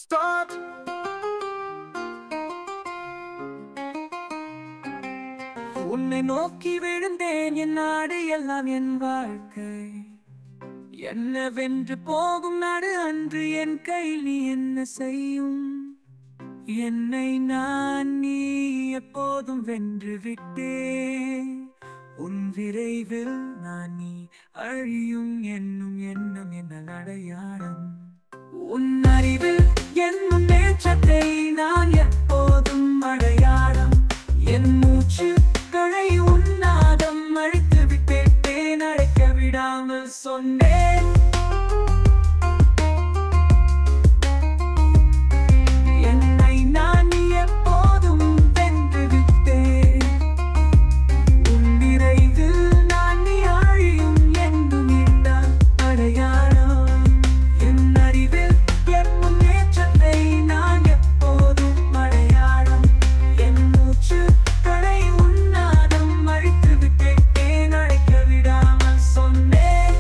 Start! உன்னை நோக்கி விழுந்தேன் என் நாடு எல்லாம் என் வாழ்க்கை என்னவென்று போகும் நாடு அன்று என் கையில் நீ என்ன செய்யும் என்னை நான் நீ எப்போதும் வென்று விட்டேன் உன் விரைவில் நான் நீ அழியும் என்னும் எண்ணம் என்ன அடையாளம் உன் அறிவில் என் முன்னேற்றத்தை நான் எப்போதும் அடையாளம் என் மூச்சு களை உன்னாதம் அழித்து விட்டேன் அழைக்க விடாமல் சொன்னேன் என்னை நான் எப்போதும் வென்று விட்டேன் உன் விரைவில் நான் நீ அழியும் என்றும் எண்ணால் அடையாளம் என் அறிவில் என் முன்னேற்றத்தை நான் எப்போதும் அடையாளம் என் மூச்சு கடை உன்னாதம் அழித்து விட்டேன் அழைக்க விடாமல் சொன்னேன்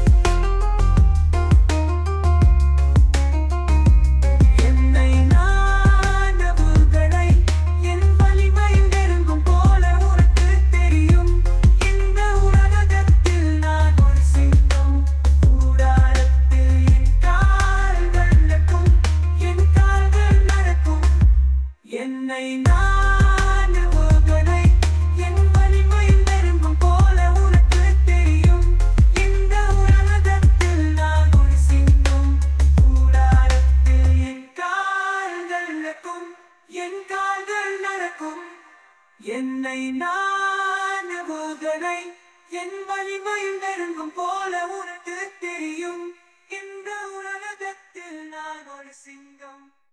என்னை நாடவுகளை என் வலிமை நெருங்கும் போல உனக்கு தெரியும் இந்த உலகத்தில் நான் ஒரு சிங்கம் கூடாரத்தில் என் கால்கள் நடக்கும் என் கால்கள் நடக்கும் என்னை நாடவுகளை என் வலிமை நெருங்கும் போல உனக்கு தெரியும் இந்த உலகத்தில் நான் ஒரு சிங்கம் கூடாரத்தில் என் கால்கள் நடக்கும் என் கால்கள் நடக்கும் என்னை நானவுகளை என் வலிமையில் நெருங்கும் போல உனக்கு தெரியும் இந்த உலகத்தில் நான் ஒரு சிங்கம்